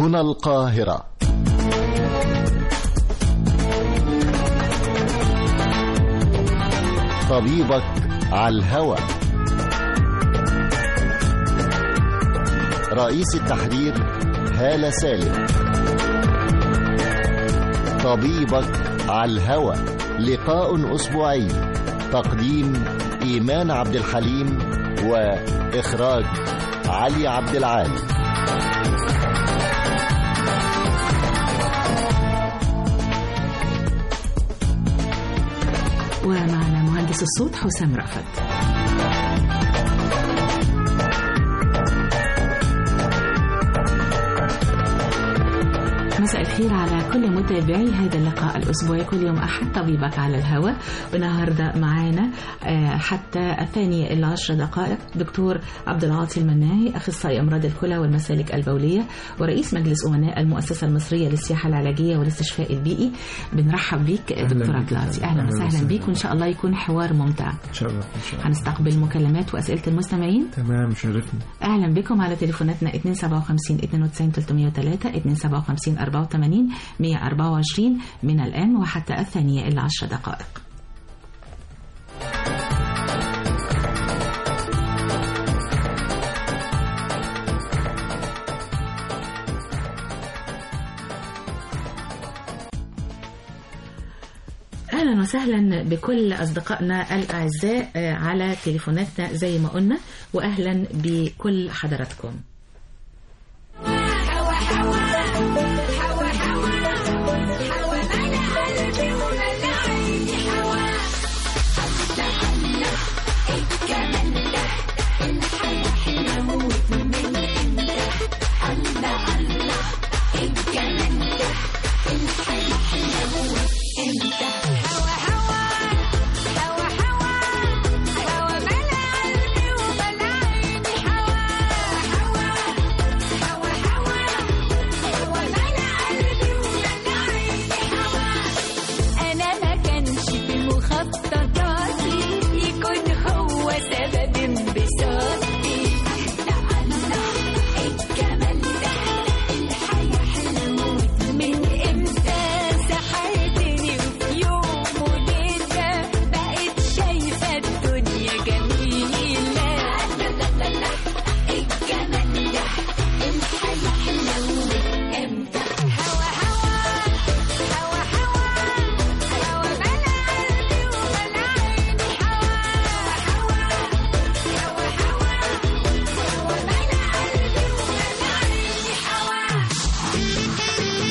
هنا القاهرة طبيبك على الهوى رئيس التحرير هالة سالم طبيبك على الهوى لقاء أسبوعي تقديم إيمان عبد الحليم وإخراج علي عبد العال ومعنا مهندس الصوت حسام رأفت مساء الخير على كل متابعي هذا اللقاء الأسبوعي كل يوم أحد طبيبك على الهواء والنهاردة معانا حتى الثانية إلى عشر دقائق دكتور عبد العاطي المناهي أخصائي أمراض الكلى والمسالك البولية ورئيس مجلس أمناء المؤسسة المصرية للسياحة العلاجية والاستشفاء البيئي بنرحب بيك دكتور عبد العاطي أهلا وسهلا بيك وإن شاء الله يكون حوار ممتع ان شاء الله ان شاء الله هنستقبل مكالمات وأسئلة المستمعين تمام شرفني اهلا بكم على تليفوناتنا 257 92 303 257 84 124 من الان وحتى الثانيه الا 10 دقائق اهلا وسهلا بكل اصدقائنا الاعزاء آه، على تليفوناتنا زي ما قلنا واهلا بكل حضراتكم أنا ما كانش في مخططاتي يكون هو سبب انبساطي الله الله الجمال ده الحياة حلوت من إمتى سحرتني وفي يوم وليلة بقيت شايفة الدنيا جميلة الله الله الجمال ده الحياة حلوت إمتى هوا هوا هوا هوا هوا ملا قلبي وملا عيني هوا هوا هوا هوا هوا ملا قلبي وملا عيني هوا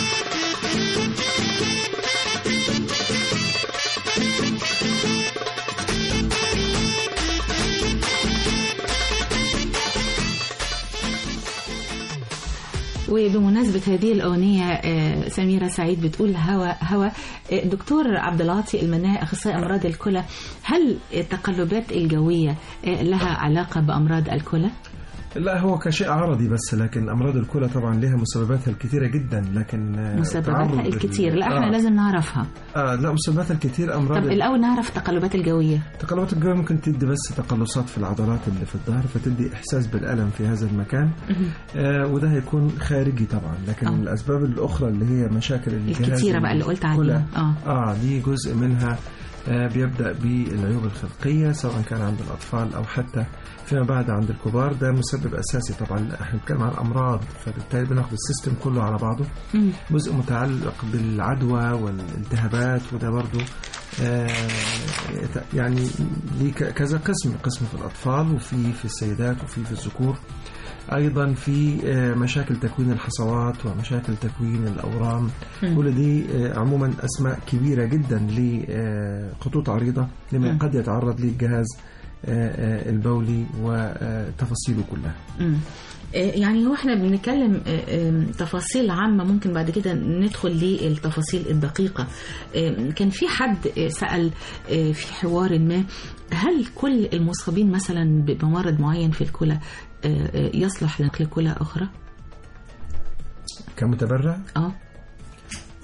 وبمناسبة هذه الأغنية آه، سميرة سعيد بتقول هوا هوا آه، دكتور عبد العاطي المناهي أخصائي أمراض الكلى هل التقلبات الجوية آه، لها علاقة بأمراض الكلى؟ لا هو كشيء عرضي بس لكن امراض الكلى طبعا لها مسبباتها الكثيره جدا لكن آه، مسبباتها تعرض لل- الكتير لا احنا آه. لازم نعرفها آه لا مسبباتها الكثير امراض طب الأول نعرف التقلبات الجوية التقلبات الجوية ممكن تدي بس تقلصات في العضلات اللي في الظهر فتدي احساس بالالم في هذا المكان آه وده هيكون خارجي طبعا لكن آه. الاسباب الاخرى اللي هي مشاكل الجهاز الكتيرة بقى اللي قلت الكلى، عليها اه اه دي جزء منها آه بيبدا بالعيوب الخلقيه سواء كان عند الاطفال او حتى فيما بعد عند الكبار ده مسبب اساسي طبعا احنا بنتكلم عن امراض فبالتالي بناخد السيستم كله على بعضه مم. جزء متعلق بالعدوى والالتهابات وده برضو آه، يعني ليه ك- كذا قسم قسم في الأطفال وفي في السيدات وفي في الذكور أيضا في آه، مشاكل تكوين الحصوات ومشاكل تكوين الأورام مم. كل دي آه، عموما أسماء كبيرة جدا لخطوط عريضة لما مم. قد يتعرض ليه الجهاز آه، آه، البولي وتفاصيله كلها مم. آه، يعني هو احنا بنتكلم آه، آه، تفاصيل عامة ممكن بعد كده ندخل للتفاصيل الدقيقة آه، كان في حد آه، سأل آه، في حوار ما هل كل المصابين مثلا بمرض معين في الكلى آه، آه، يصلح لنقل كلى أخرى؟ كمتبرع اه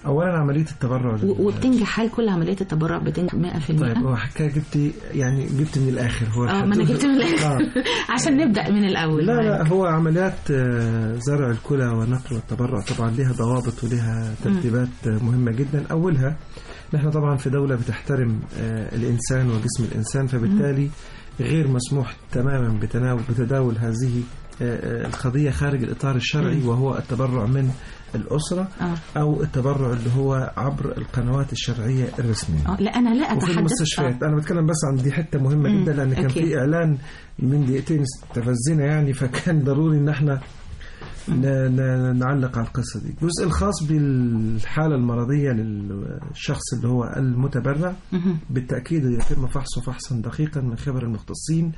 اولا عمليه التبرع لل- و- وبتنجح هل كل عمليات التبرع بتنجح 100%؟ طيب هو حكايه جبتي يعني جبت من الاخر هو اه ما انا جبت من آه. الاخر عشان نبدا من الاول لا معاك. لا هو عمليات آه، زرع الكلى ونقل والتبرع طبعا لها ضوابط ولها ترتيبات آه، مهمة جدا أولها نحن طبعا في دولة بتحترم آه، الإنسان وجسم الإنسان فبالتالي غير مسموح تماما بتناول بتداول هذه آه، آه، القضية خارج الإطار الشرعي وهو التبرع من الأسرة اه أو التبرع اللي هو عبر القنوات الشرعية الرسمية اه لا انا لا وفي اتحدث المستشفيات انا بتكلم بس عن دي حته مهمه مم. جدا لان كان أكيد. في اعلان من دقيقتين استفزنا يعني فكان ضروري ان احنا ن- ن- نعلق على القصه دي الجزء الخاص بالحاله المرضيه للشخص اللي هو المتبرع مهم. بالتاكيد يتم فحصه فحصا دقيقا من خبر المختصين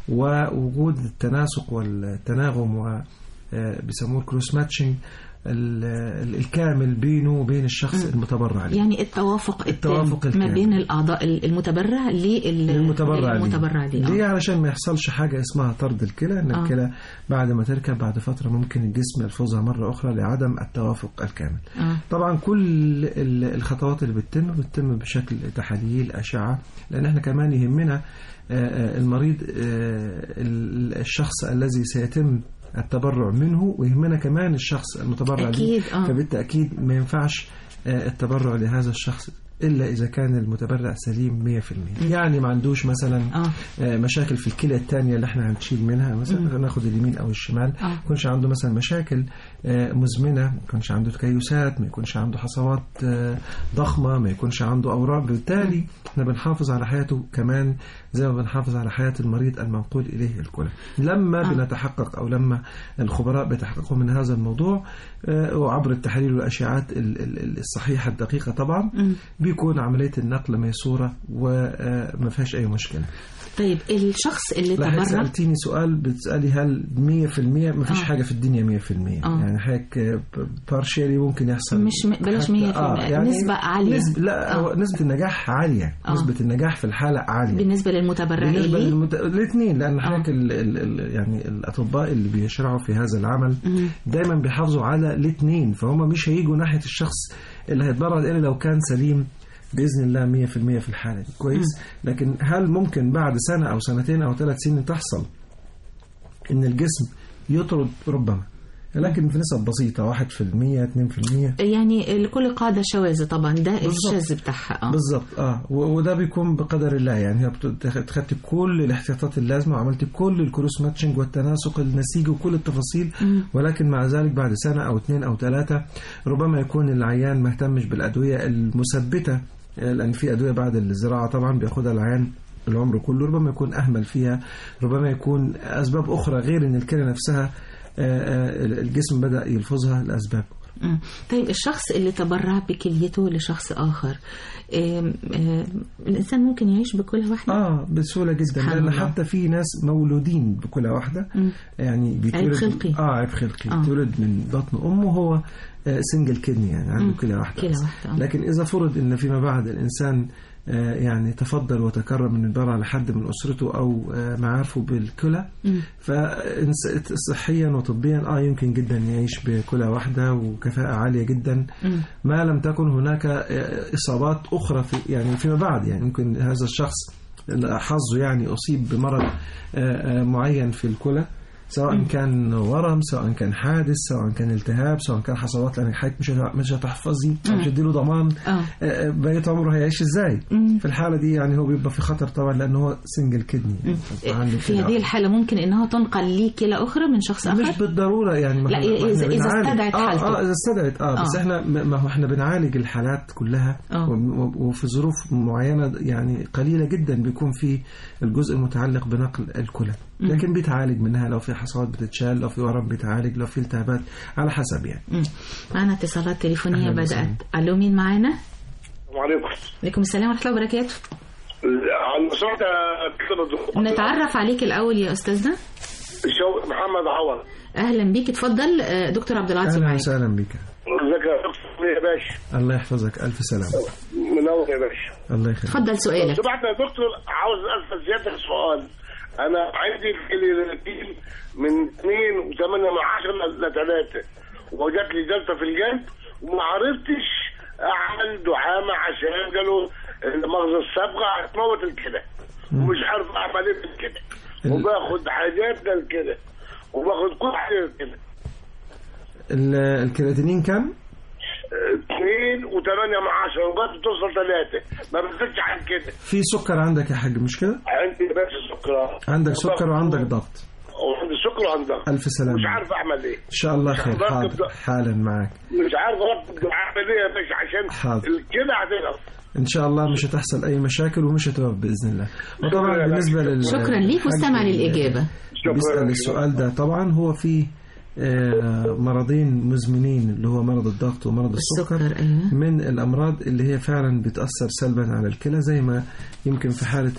ووجود التناسق والتناغم و آه، بيسموه الكروس ماتشنج ال- ال- الكامل بينه وبين الشخص المتبرع عليه يعني التوافق التوافق التام ما الكامل. بين الاعضاء المتبرع لل- للمتبرع للمتبرع ليه. ليه ليه آه. علشان ما يحصلش حاجة اسمها طرد الكلى ان آه. الكلى بعد ما تركب بعد فترة ممكن الجسم يلفظها مرة أخرى لعدم التوافق الكامل اه طبعا كل ال- الخطوات اللي بتتم بتتم بشكل تحاليل أشعة لأن احنا كمان يهمنا آه، آه، المريض آه، ال- الشخص الذي سيتم التبرع منه ويهمنا كمان الشخص المتبرع أكيد، ليه آه. فبالتأكيد ما ينفعش آه، التبرع لهذا الشخص إلا إذا كان المتبرع سليم 100% يعني ما عندوش مثلا اه آه، مشاكل في الكلى الثانية اللي احنا هنشيل منها مثلا ناخد اليمين أو الشمال آه. ما يكونش عنده مثلا مشاكل آه، مزمنة ما يكونش عنده تكيسات ما يكونش عنده حصوات آه، ضخمة ما يكونش عنده أوراق بالتالي احنا بنحافظ على حياته كمان زي ما بنحافظ على حياة المريض المنقول إليه الكلى لما آه. بنتحقق أو لما الخبراء بيتحققوا من هذا الموضوع آه، وعبر التحاليل والأشعات ال- ال- الصحيحة الدقيقة طبعا مم. بيكون عملية النقل ميسورة وما فيهاش أي مشكلة طيب الشخص اللي لا حضرتك تبرع سألتيني سؤال بتسألي هل 100% ما فيش آه. حاجة في الدنيا 100% آه. يعني حضرتك بارشيلي ممكن يحصل مش م- بلاش حتى- 100%. نسبة عالية. نسبة لا آه. هو نسبة النجاح عالية آه. نسبة النجاح في الحالة عالية بالنسبه للمتبرع بالنسبة إليه للمت... الاثنين لأن حضرتك ال... ال... ال... يعني الأطباء اللي بيشرعوا في هذا العمل مم. دايما بيحافظوا على الاثنين فهم مش هيجوا ناحية الشخص اللي هيتبرع إلا لو كان سليم بإذن الله 100% في الحالة دي كويس لكن هل ممكن بعد سنة أو سنتين أو ثلاث سنين تحصل إن الجسم يطرد ربما لكن في نسب بسيطة 1% 2% يعني لكل قاعده شواذ طبعا ده بالظبط. الشاذ بتاعها اه بالظبط اه و- وده بيكون بقدر الله يعني هي بت- خدت كل الاحتياطات اللازمه وعملت كل الكروس ماتشنج والتناسق النسيجي وكل التفاصيل مم. ولكن مع ذلك بعد سنه او اثنين او ثلاثه ربما يكون العيان ما اهتمش بالادويه المثبته آه، لان في ادويه بعد الزراعه طبعا بياخدها العيان العمر كله ربما يكون اهمل فيها ربما يكون اسباب اخرى غير ان الكلى نفسها آه، آه، الجسم بدا يلفظها لاسباب مم. طيب الشخص اللي تبرع بكليته لشخص اخر آم، آم، الانسان ممكن يعيش بكل واحده اه بسهوله جدا سبحان لان الله. حتى في ناس مولودين بكلى واحده مم. يعني بيتولد خلقي. اه عيب خلقي آه. بيتولد من بطن امه هو سنجل كدني يعني عنده مم. كلى واحده كلى بس. واحدة، آه. لكن اذا فرض ان فيما بعد الانسان آه، يعني تفضل وتكرم من البرع لحد من اسرته او آه، معارفه بالكلى مم. فصحيا وطبيا اه يمكن جدا يعيش بكلى واحده وكفاءه عاليه جدا مم. ما لم تكن هناك آه، اصابات اخرى في يعني فيما بعد يعني يمكن هذا الشخص حظه يعني اصيب بمرض آه، آه، معين في الكلى سواء كان ورم سواء كان حادث سواء كان التهاب سواء كان حصوات لان حضرتك مش هت- مش هتحفظي أو مش هتديله ضمان اه آه، آه، بقية عمره هيعيش ازاي مم. في الحالة دي يعني هو بيبقى في خطر طبعا لان هو سنجل كدني في هذه الحالة ممكن انها تنقل لي كلى اخرى من شخص مش اخر بالضرورة يعني ما لا، احنا- ما إذا- احنا إذا بنعالج. استدعت آه حالته. اه اذا استدعت اه بس آه. احنا م- ما هو احنا بنعالج الحالات كلها آه. و- و- وفي ظروف معينة يعني قليلة جدا بيكون في الجزء المتعلق بنقل الكلى لكن بيتعالج منها لو في حصوات بتتشال لو في ورم بيتعالج لو في التهابات على حسب يعني مم. معنا اتصالات تليفونية أهلاً بدأت وسهلاً. الو مين معانا السلام عليكم عليكم السلام ورحمة الله وبركاته على سمعت كده نتعرف عليك الأول يا أستاذنا شو محمد عوض أهلا بيك اتفضل آه، دكتور عبد العاطي اهلا معاك وسهلا بك ازيك يا دكتور يا باشا الله يحفظك الف سلام منور يا باشا الله يخليك اتفضل سؤالك سمعت يا دكتور عاوز اسال زيادة سؤال انا عندي الكليتين من 2 و8 من 10 ل 3 وجات لي جلطه في الجلد وما عرفتش عمل دعامه عشان قالوا مغزى الصبغه هتموت الكلى ومش عارف اعمل ايه بالكلى ال- وباخد حاجات للكلى وباخد كل حاجه للكلى ال- الكرياتينين كم؟ اثنين وثمانية مع عشرة لغاية توصل ثلاثة ما بزيدش عن كده في سكر عندك يا حاج مش كده؟ عندي بس سكر عندك سكر وعندك ضغط وعندي سكر وعندي ضغط ألف سلامة مش عارف اعمل ايه إن شاء الله خير ضغط حاضر الضغط. حالا معاك مش عارف اربط اعمل ايه يا باشا عشان حاضر. الكلى هتقف إن شاء الله مش هتحصل أي مشاكل ومش هتقف بإذن الله وطبعا شكراً يا بالنسبة باشا. لل شكرا ليك واستمع حاج- للإجابة شكراً. بيسأل السؤال ده طبعا هو في آه، مرضين مزمنين اللي هو مرض الضغط ومرض السكر السكر أيوة من الأمراض اللي هي فعلا بتأثر سلبا على الكلى زي ما يمكن في حالة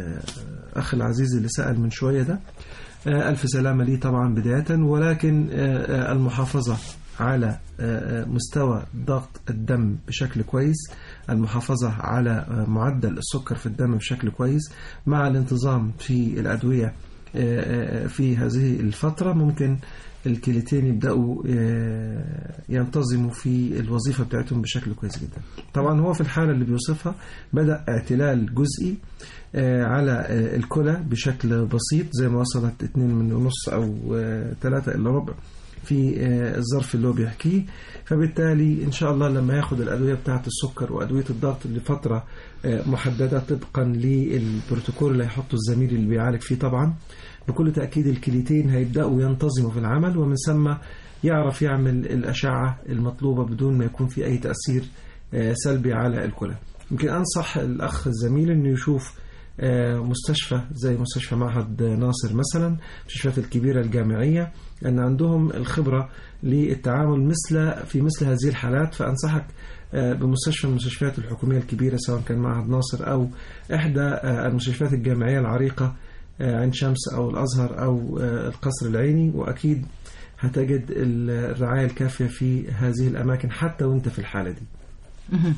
الأخ العزيز اللي سأل من شوية ده آه، ألف سلامة ليه طبعا بداية ولكن آه، آه، المحافظة على آه، آه، مستوى ضغط الدم بشكل كويس المحافظة على آه، معدل السكر في الدم بشكل كويس مع الانتظام في الأدوية آه، آه، في هذه الفترة ممكن الكليتين يبدأوا آه، ينتظموا في الوظيفة بتاعتهم بشكل كويس جدا طبعا هو في الحالة اللي بيوصفها بدأ اعتلال جزئي آه، على آه، الكلى بشكل بسيط زي ما وصلت اتنين من ونص أو آه، تلاتة إلا ربع في آه، الظرف اللي هو بيحكيه فبالتالي إن شاء الله لما ياخد الأدوية بتاعة السكر وأدوية الضغط لفترة آه، محددة طبقا للبروتوكول اللي هيحطه الزميل اللي بيعالج فيه طبعا بكل تأكيد الكليتين هيبدأوا ينتظموا في العمل ومن ثم يعرف يعمل الأشعة المطلوبة بدون ما يكون في أي تأثير آه، سلبي على الكلى يمكن أنصح الأخ الزميل أنه يشوف آه، مستشفى زي مستشفى معهد ناصر مثلا المستشفيات الكبيرة الجامعية لأن عندهم الخبرة للتعامل مثل في مثل هذه الحالات فأنصحك آه، بمستشفى من المستشفيات الحكومية الكبيرة سواء كان معهد ناصر أو إحدى آه، المستشفيات الجامعية العريقة آه، عين شمس أو الأزهر أو آه، القصر العيني وأكيد هتجد الرعاية الكافية في هذه الأماكن حتى وأنت في الحالة دي مهم.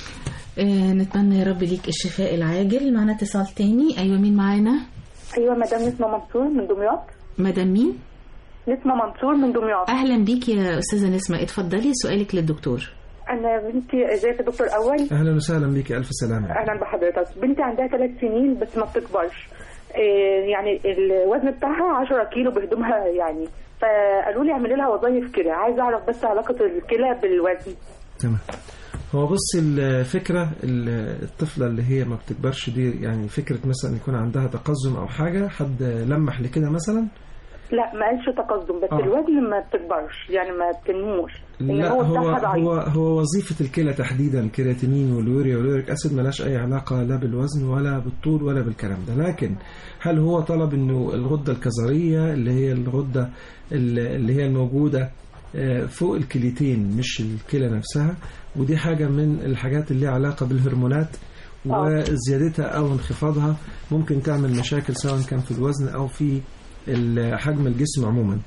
آه، نتمنى يا رب ليك الشفاء العاجل معنا اتصال تاني أيوة مين معانا ايوه مدام نسمه منصور من دمياط مدام مين نسمه منصور من دمياط أهلا بيك يا أستاذة نسمة اتفضلي سؤالك للدكتور انا بنتي ازيك يا دكتور اول أهلا وسهلا بك ألف سلامة اهلا بحضرتك بنتي عندها ثلاث سنين بس ما بتكبرش إيه يعني الوزن بتاعها 10 كيلو بهدومها يعني فقالوا لي اعملي لها وظايف كلى عايزه اعرف بس علاقه الكلى بالوزن تمام هو بص الفكرة ال- الطفلة اللي هي ما بتكبرش دي يعني فكرة مثلا يكون عندها تقزم أو حاجة حد لمح لكده مثلا لا ما قالش تقدم بس آه. آه. الوزن ما بتكبرش يعني ما بتنموش إن لا هو هو بتاعها ضعيف هو هو وظيفة الكلى تحديدا الكرياتينين واليوريا واليوريك أسيد ملاش أي علاقة لا بالوزن ولا بالطول ولا بالكلام ده لكن هل هو طلب إنه الغدة الكظرية اللي هي الغدة اللي اللي هي الموجودة آه، فوق الكليتين مش الكلى نفسها ودي حاجة من الحاجات اللي ليها علاقة بالهرمونات وزيادتها أو انخفاضها ممكن تعمل مشاكل سواء كان في الوزن أو في ال- حجم الجسم عموما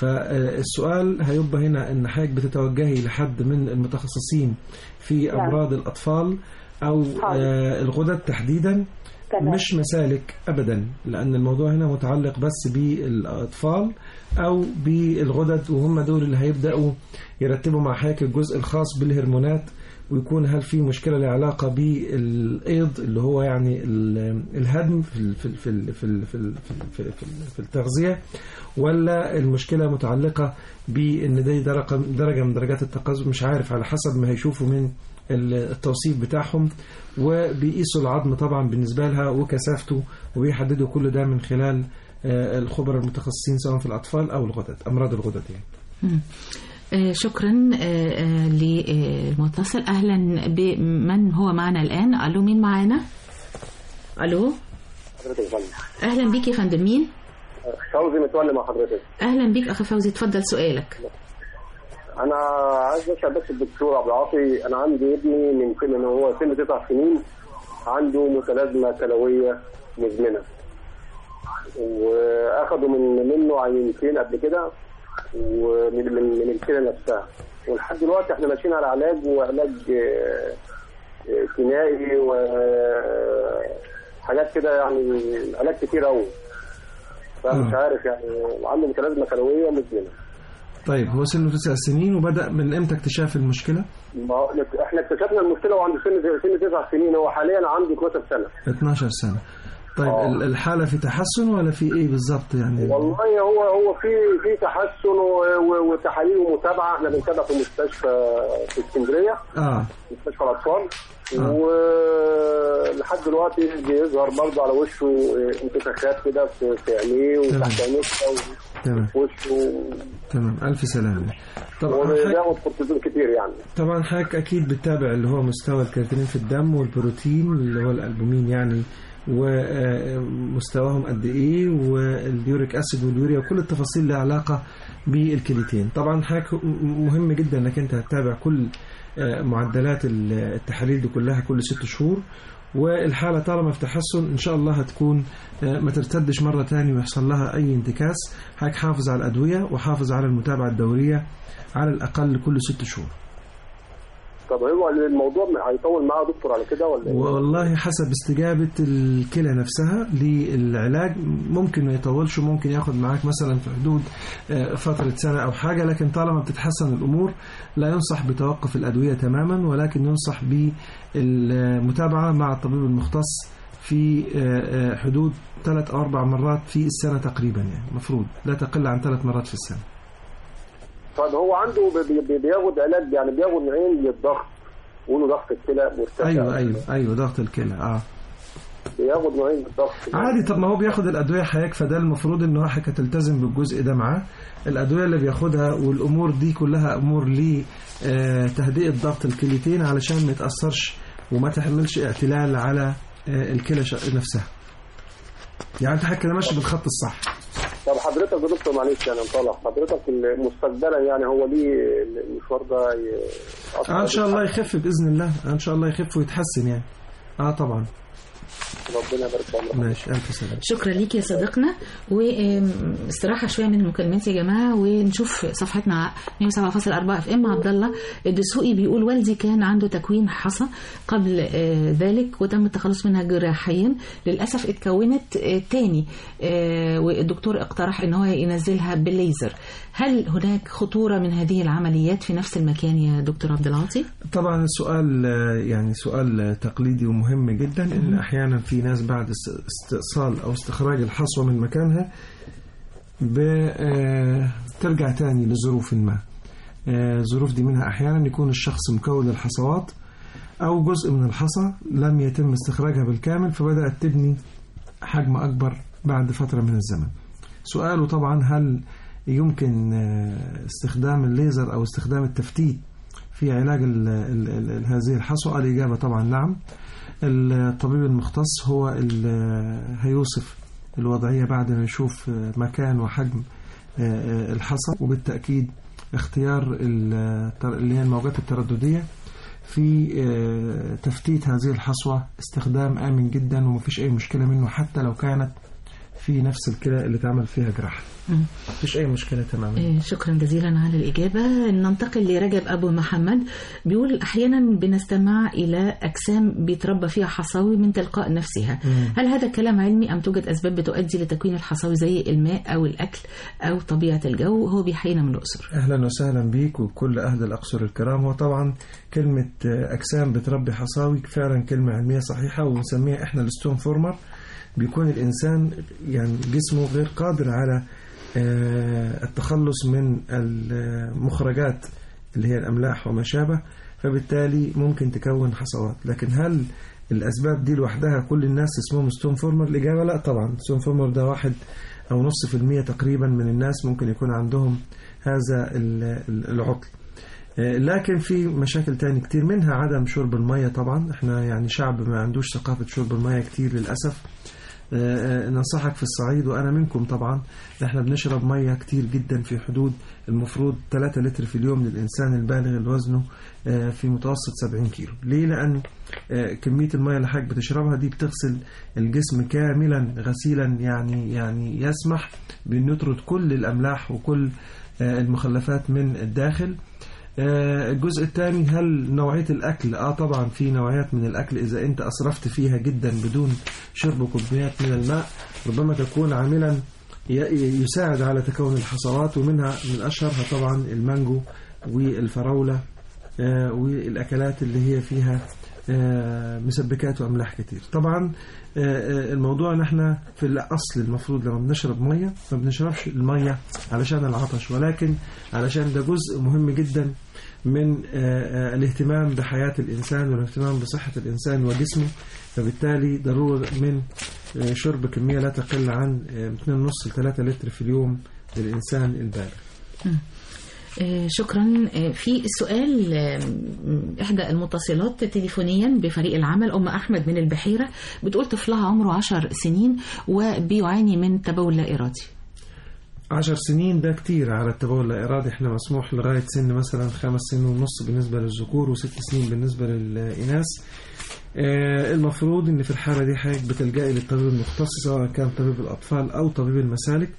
فالسؤال هيبقى هنا ان حضرتك بتتوجهي لحد من المتخصصين في نعم. امراض الاطفال او حاضر. آه، الغدد تحديدا تمام. مش مسالك ابدا لان الموضوع هنا متعلق بس بالاطفال او بالغدد وهم دول اللي هيبداوا يرتبوا مع حضرتك الجزء الخاص بالهرمونات ويكون هل في مشكله لها علاقه بالايض اللي هو يعني ال- الهدم في ال- في ال- في ال- في ال- في ال- في ال- في ال- في التغذيه ولا المشكله متعلقه بان دي درجه درجه من درجات التقزم مش عارف على حسب ما هيشوفوا من التوصيف بتاعهم وبيقيسوا العظم طبعا بالنسبه لها وكثافته وبيحددوا كل ده من خلال آه، الخبراء المتخصصين سواء في الاطفال او الغدد امراض الغدد يعني مم. آه، شكرا آه، آه، للمتصل اهلا بمن هو معنا الان الو مين معانا الو حضرتك فندم اهلا بيك يا فندم مين فوزي متولي مع حضرتك اهلا بيك اخ فوزي اتفضل سؤالك انا عايز اسال بس الدكتور عبد العاطي انا عندي ابني من سن ان هو سن تسع سنين عنده متلازمه كلويه مزمنه واخدوا من منه عينتين قبل كده ومن من, من الكلى نفسها ولحد دلوقتي احنا ماشيين على علاج وعلاج آه، آه، كيميائي وحاجات كده يعني علاج كتير قوي فمش آه. عارف يعني عنده متلازمه كلويه مزمنه طيب هو سنه تسع سنين وبدأ من امتى اكتشاف المشكلة؟ ما هو احنا اكتشفنا المشكله وعنده سن سن تسع سنين هو حاليا عنده 12 سنه 12 سنة طيب آه. ال- الحالة في تحسن ولا في ايه بالظبط يعني؟ والله هو هو في في تحسن و- و- وتحاليل ومتابعه احنا بنتابع في مستشفى في اسكندريه اه مستشفى الاطفال آه. ولحد دلوقتي بيظهر برضه على وشه انتفاخات كده في في عينيه وتحت عينيه كده تمام وفي وشه تمام ألف سلامة طبعا حضرتك- وبياخد كورتيزون كتير يعني طبعا حضرتك اكيد بتتابع اللي هو مستوى الكرياتينين في الدم والبروتين اللي هو الالبومين يعني ومستواهم قد ايه واليوريك اسيد واليوريا وكل التفاصيل اللي علاقه بالكليتين طبعا حضرتك م- مهم جدا انك انت تتابع كل آه، معدلات ال- التحاليل دي كلها كل ست شهور والحالة طالما في تحسن إن شاء الله هتكون آه، ما ترتدش مرة تاني ويحصل لها أي انتكاس حضرتك حافظ على الأدوية وحافظ على المتابعة الدورية على الأقل كل ست شهور طب هو الموضوع هيطول معاه يا دكتور على كده ولا ايه؟ والله حسب استجابة الكلى نفسها للعلاج ممكن ما يطولش وممكن ياخد معاك مثلا في حدود آه، فترة سنة أو حاجة لكن طالما بتتحسن الأمور لا ينصح بتوقف الأدوية تماما ولكن ينصح بالمتابعة مع الطبيب المختص في آه، آه، حدود ثلاث أو أربع مرات في السنة تقريبا يعني مفروض لا تقل عن ثلاث مرات في السنة طب هو عنده بي- بي- بياخد علاج يعني بياخد نوعين للضغط بيقولوا ضغط الكلى مرتفع أيوه أيوه أيوه ضغط الكلى آه بياخد نوعين للضغط عادي طب ما هو بياخد الادويه حضرتك فده المفروض ان هو حضرتك تلتزم بالجزء ده معاه الادويه اللي بياخدها والامور دي كلها امور لتهدئه ضغط الكليتين علشان ما يتاثرش وما تحملش اعتلال على آه، الكلى ش- نفسها يعني انت حضرتك كده ماشي بالخط الصح طب حضرتك يا دكتور معلش يعني مطلع حضرتك مستقبلا يعني هو ليه المشوار ده ي- آه ان شاء الله يخف باذن الله آه ان شاء الله يخف ويتحسن يعني اه طبعا ربنا يبارك في عمرك ماشي الف سلامه شكرا ليك يا صديقنا واستراحه شويه من المكالمات يا جماعه ونشوف صفحتنا 107.4 اف ام عبد الله الدسوقي بيقول والدي كان عنده تكوين حصى قبل آه، ذلك وتم التخلص منها جراحيا للاسف اتكونت آه، تاني آه، والدكتور اقترح ان هو ينزلها بالليزر هل هناك خطوره من هذه العمليات في نفس المكان يا دكتور عبد العاطي؟ طبعا السؤال آه، يعني سؤال آه، تقليدي ومهم جدا ان احيانا في ناس بعد است- استئصال او استخراج الحصوه من مكانها بترجع تاني لظروف ما آه، الظروف دي منها احيانا يكون الشخص مكون الحصوات او جزء من الحصى لم يتم استخراجها بالكامل فبدات تبني حجم اكبر بعد فتره من الزمن سؤاله طبعا هل يمكن آه، استخدام الليزر او استخدام التفتيت في علاج ال ال ال هذه الحصوة الإجابة طبعا نعم الطبيب المختص هو اللي هيوصف الوضعية بعد ما يشوف مكان وحجم الحصى وبالتأكيد اختيار التر- اللي هي الموجات الترددية في تفتيت هذه الحصوة استخدام آمن جدا ومفيش أي مشكلة منه حتى لو كانت في نفس الكلى اللي اتعمل فيها جراحة مم. مفيش أي مشكلة تماما إيه، شكرا جزيلا على الإجابة ننتقل لرجب أبو محمد بيقول أحيانا بنستمع إلى أجسام بيتربى فيها حصاوي من تلقاء نفسها هل هذا كلام علمي أم توجد أسباب بتؤدي لتكوين الحصاوي زي الماء أو الأكل أو طبيعة الجو هو بيحيينا من الأقصر اهلا وسهلا بيك وكل اهل الاقصر الكرام وطبعا كلمه اجسام بتربي حصاوي فعلا كلمه علميه صحيحه ونسميها احنا الستون فورمر بيكون الانسان يعني جسمه غير قادر على آه، التخلص من المخرجات اللي هي الاملاح وما شابه فبالتالي ممكن تكون حصوات لكن هل الاسباب دي لوحدها كل الناس اسمهم ستون فورمر الاجابه لا طبعا ستون فورمر ده واحد او نص في المية تقريبا من الناس ممكن يكون عندهم هذا ال- ال- العطل آه، لكن في مشاكل تاني كتير منها عدم شرب المية طبعا احنا يعني شعب ما عندوش ثقافة شرب المية كتير للأسف آه، آه، ننصحك في الصعيد وأنا منكم طبعا احنا بنشرب مية كتير جدا في حدود المفروض 3 لتر في اليوم للإنسان البالغ اللي وزنه آه، في متوسط 70 كيلو ليه؟ لأن آه، كمية المية اللي حضرتك بتشربها دي بتغسل الجسم كاملا غسيلا يعني يعني يسمح بأن يطرد كل الأملاح وكل آه، المخلفات من الداخل آه، الجزء الثاني هل نوعية الأكل آه طبعا في نوعيات من الأكل إذا أنت أسرفت فيها جدا بدون شرب كوبايات من الماء ربما تكون عاملا ي- يساعد على تكون الحصوات ومنها من أشهرها طبعا المانجو والفراولة آه، والأكلات اللي هي فيها آه، مسبكات وأملاح كتير طبعا آه، آه، الموضوع نحن في الأصل المفروض لما بنشرب مية ما بنشربش المية علشان العطش ولكن علشان ده جزء مهم جدا من آه، آه، الاهتمام بحياة الإنسان والاهتمام بصحة الإنسان وجسمه فبالتالي ضرورة من آه، شرب كمية لا تقل عن آه، 2.5 ل 3 لتر في اليوم للإنسان البالغ آه، شكرا آه، في سؤال آه، إحدى المتصلات تليفونيا بفريق العمل أم أحمد من البحيرة بتقول طفلها عمره عشر سنين وبيعاني من تبول لا إرادي عشر سنين ده كتير على التبول لا إرادي احنا مسموح لغاية سن مثلا خمس سنين ونص بالنسبة للذكور وست سنين بالنسبة للإناث آه، المفروض ان في الحالة دي حضرتك بتلجئي للطبيب المختص سواء كان طبيب الأطفال أو طبيب المسالك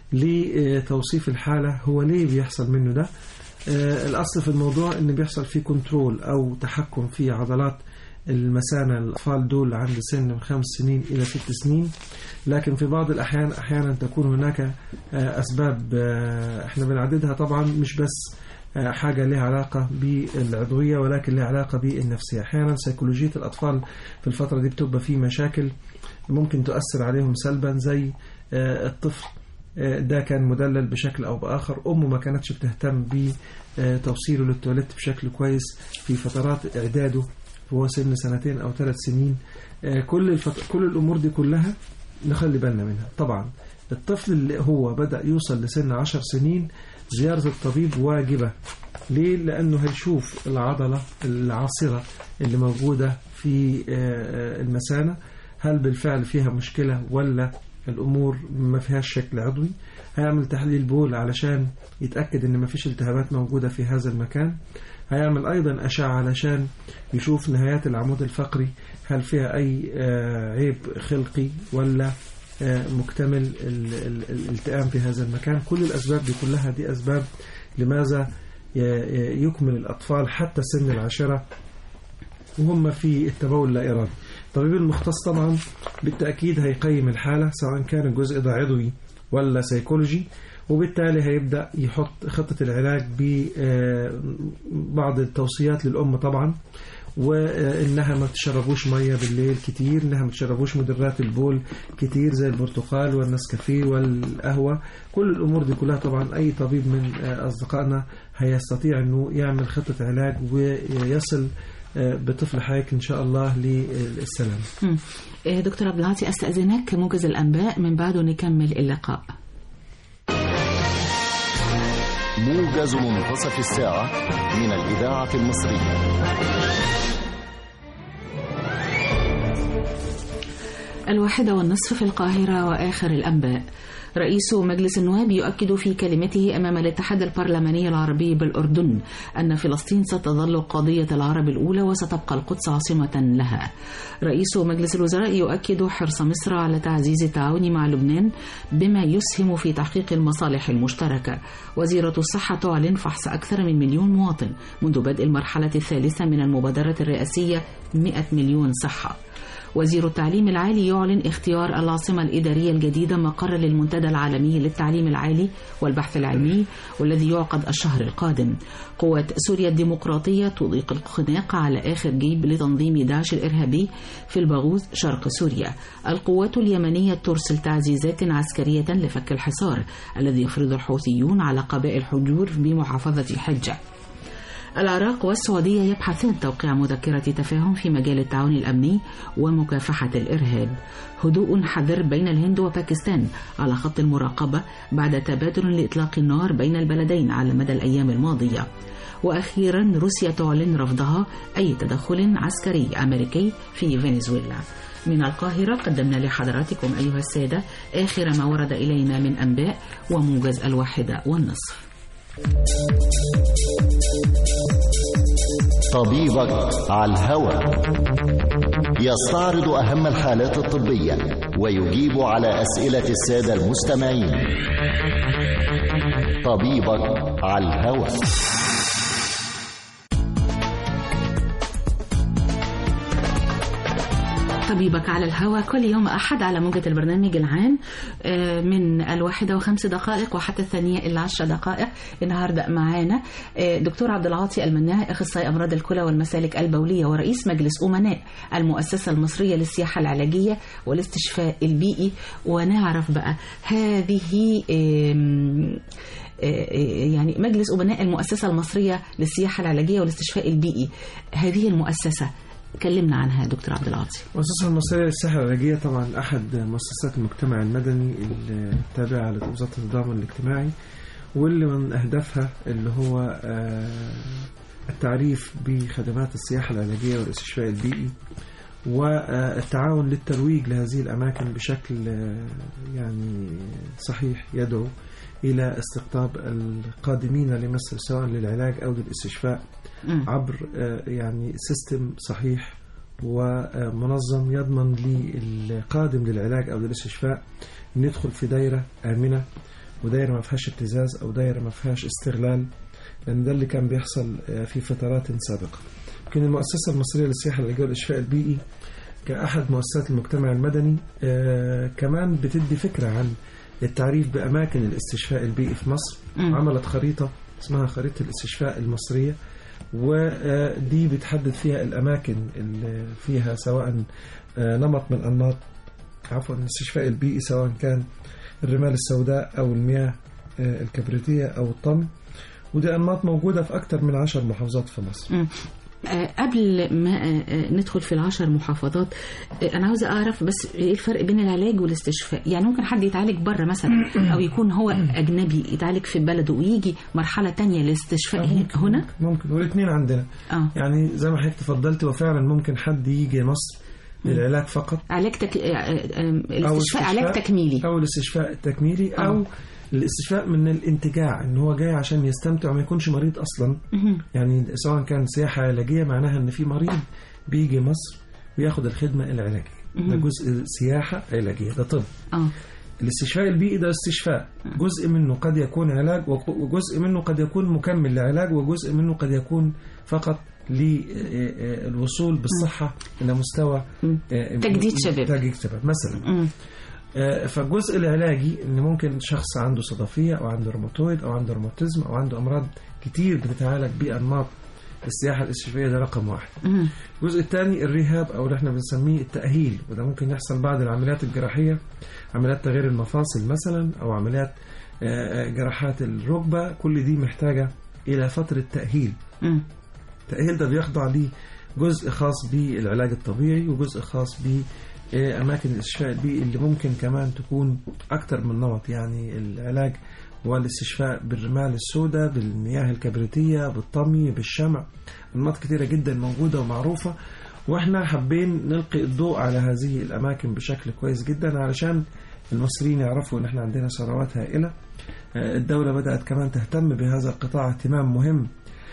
لتوصيف الحالة هو ليه بيحصل منه ده آه، الأصل في الموضوع ان بيحصل فيه كنترول أو تحكم في عضلات المثانة الأطفال دول عند سن من خمس سنين إلى ست سنين لكن في بعض الأحيان أحيانا تكون هناك آه، أسباب آه، احنا بنعددها طبعا مش بس آه، حاجة لها علاقة بالعضوية ولكن لها علاقة بالنفسية أحيانا سيكولوجية الأطفال في الفترة دي بتبقى في مشاكل ممكن تؤثر عليهم سلبا زي آه، الطفل آه، ده كان مدلل بشكل أو بآخر أمه ما كانتش بتهتم بتوصيله للتواليت بشكل كويس في فترات إعداده وهو سن سنتين أو ثلاث سنين آه، كل الفت... كل الأمور دي كلها نخلي بالنا منها طبعا الطفل اللي هو بدأ يوصل لسن عشر سنين زيارة الطبيب واجبة ليه؟ لأنه هيشوف العضلة العاصرة اللي موجودة في آه، آه، المثانة هل بالفعل فيها مشكلة ولا الأمور ما فيهاش شكل عضوي هيعمل تحليل بول علشان يتأكد إن ما فيش التهابات موجودة في هذا المكان هيعمل أيضا أشعة علشان يشوف نهايات العمود الفقري هل فيها أي آه، عيب خلقي ولا آه، مكتمل ال- ال- الالتئام في هذا المكان كل الأسباب دي كلها دي أسباب لماذا ي- ي- يكمل الأطفال حتى سن العاشرة وهم في التبول لا إرادي الطبيب المختص طبعا بالتأكيد هيقيم الحالة سواء كان الجزء ده عضوي ولا سيكولوجي وبالتالي هيبدأ يحط خطة العلاج ببعض التوصيات للأم طبعا وإنها ما تشربوش مية بالليل كتير إنها ما تشربوش مدرات البول كتير زي البرتقال والنسكافيه والقهوة كل الأمور دي كلها طبعا أي طبيب من آه، أصدقائنا هيستطيع أنه يعمل خطة علاج ويصل آه، بطفل حيك إن شاء الله للسلام مم. آه، دكتور عبد العاطي أستأذنك موجز الأنباء من بعده نكمل اللقاء موجز منتصف الساعة من الإذاعة المصرية الواحدة والنصف في القاهرة وآخر الأنباء رئيس مجلس النواب يؤكد في كلمته أمام الاتحاد البرلماني العربي بالأردن أن فلسطين ستظل قضية العرب الأولى وستبقى القدس عاصمة لها رئيس مجلس الوزراء يؤكد حرص مصر على تعزيز التعاون مع لبنان بما يسهم في تحقيق المصالح المشتركة وزيرة الصحة تعلن فحص أكثر من مليون مواطن منذ بدء المرحلة الثالثة من المبادرة الرئاسية 100 مليون صحة وزير التعليم العالي يعلن اختيار العاصمة الإدارية الجديدة مقرا للمنتدى العالمي للتعليم العالي والبحث العلمي والذي يعقد الشهر القادم قوات سوريا الديمقراطية تضيق الخناق على آخر جيب لتنظيم داعش الإرهابي في البغوث شرق سوريا القوات اليمنية ترسل تعزيزات عسكرية لفك الحصار الذي يفرض الحوثيون على قبائل حجور بمحافظة حجة العراق والسعودية يبحثان توقيع مذكرة تفاهم في مجال التعاون الأمني ومكافحة الإرهاب هدوء حذر بين الهند وباكستان على خط المراقبة بعد تبادل لإطلاق النار بين البلدين على مدى الأيام الماضية وأخيرا روسيا تعلن رفضها أي تدخل عسكري أمريكي في فنزويلا من القاهرة قدمنا لحضراتكم أيها السادة آخر ما ورد إلينا من أنباء وموجز الواحدة والنصف طبيبك على الهوى يستعرض أهم الحالات الطبية ويجيب على أسئلة السادة المستمعين طبيبك على الهوى طبيبك على الهواء كل يوم أحد على موجة البرنامج العام آه، من الواحدة وخمس دقائق وحتى الثانية إلا عشر دقائق النهاردة معانا آه، دكتور عبد العاطي المناع أخصائي أمراض الكلى والمسالك البولية ورئيس مجلس أمناء المؤسسة المصرية للسياحة العلاجية والاستشفاء البيئي ونعرف بقى هذه آم، آه، يعني مجلس أمناء المؤسسة المصرية للسياحة العلاجية والاستشفاء البيئي هذه المؤسسة كلمنا عنها دكتور عبد العاطي المؤسسة المصرية للسياحة العلاجية طبعا أحد مؤسسات المجتمع المدني التابعة لوزارة التضامن الاجتماعي واللي من أهدافها اللي هو آه، التعريف بخدمات السياحة العلاجية والاستشفاء البيئي والتعاون للترويج لهذه الأماكن بشكل آه، يعني صحيح يدعو إلى استقطاب القادمين لمصر سواء للعلاج أو للاستشفاء مم. عبر آه، يعني سيستم صحيح ومنظم يضمن للقادم للعلاج او للاستشفاء ان يدخل في دايره امنه ودايره ما فيهاش ابتزاز او دايره ما فيهاش استغلال لان ده اللي كان بيحصل آه، في فترات سابقه. يمكن المؤسسه المصريه للسياحه العلاجيه والاستشفاء البيئي كاحد مؤسسات المجتمع المدني آه، كمان بتدي فكره عن التعريف باماكن الاستشفاء البيئي في مصر مم. عملت خريطه اسمها خريطه الاستشفاء المصريه ودي بتحدد فيها الأماكن اللي فيها سواء آه، نمط من أنماط عفوا الاستشفاء البيئي سواء كان الرمال السوداء أو المياه آه، الكبريتية أو الطمي ودي أنماط موجودة في أكثر من عشر محافظات في مصر مم. آه، قبل ما آه، آه، ندخل في العشر محافظات آه، انا عاوزه اعرف بس ايه الفرق بين العلاج والاستشفاء يعني ممكن حد يتعالج بره مثلا او يكون هو اجنبي يتعالج في بلده ويجي مرحله تانية للاستشفاء ممكن هنا ممكن والاثنين عندنا اه يعني زي ما حضرتك تفضلت وفعلا ممكن حد يجي مصر للعلاج فقط علاج تك... آه، آه، آه، أو الاستشفاء علاج تكميلي أو الاستشفاء التكميلي آه. أو الاستشفاء من الانتجاع ان هو جاي عشان يستمتع وما يكونش مريض اصلا مهم. يعني سواء كان سياحة علاجية معناها ان في مريض بيجي مصر وياخد الخدمة العلاجية ده مهم. جزء سياحة علاجية ده طب اه الاستشفاء البيئي ده استشفاء جزء منه قد يكون علاج وق- وجزء منه قد يكون مكمل لعلاج وجزء منه قد يكون فقط للوصول بالصحة إلى مستوى مم. آه، تجديد شباب. تجديد شباب مثلا مم. آه، فالجزء العلاجي ان ممكن شخص عنده صدفيه او عنده روماتويد او عنده روماتيزم او عنده امراض كتير بتتعالج بانماط السياحه الاستشفائيه ده رقم واحد. مم. الجزء الثاني الريهاب او اللي احنا بنسميه التاهيل وده ممكن يحصل بعد العمليات الجراحيه عمليات تغيير المفاصل مثلا او عمليات آه، آه، جراحات الركبه كل دي محتاجه الى فتره تاهيل. مم. التأهيل ده بيخضع ليه جزء خاص بالعلاج الطبيعي وجزء خاص بأماكن الاستشفاء البيئي اللي ممكن كمان تكون أكتر من نمط يعني العلاج والاستشفاء بالرمال السوداء بالمياه الكبريتية بالطمي بالشمع أنماط كتيرة جدا موجودة ومعروفة واحنا حابين نلقي الضوء على هذه الأماكن بشكل كويس جدا علشان المصريين يعرفوا ان احنا عندنا ثروات هائلة آه، الدولة بدأت كمان تهتم بهذا القطاع اهتمام مهم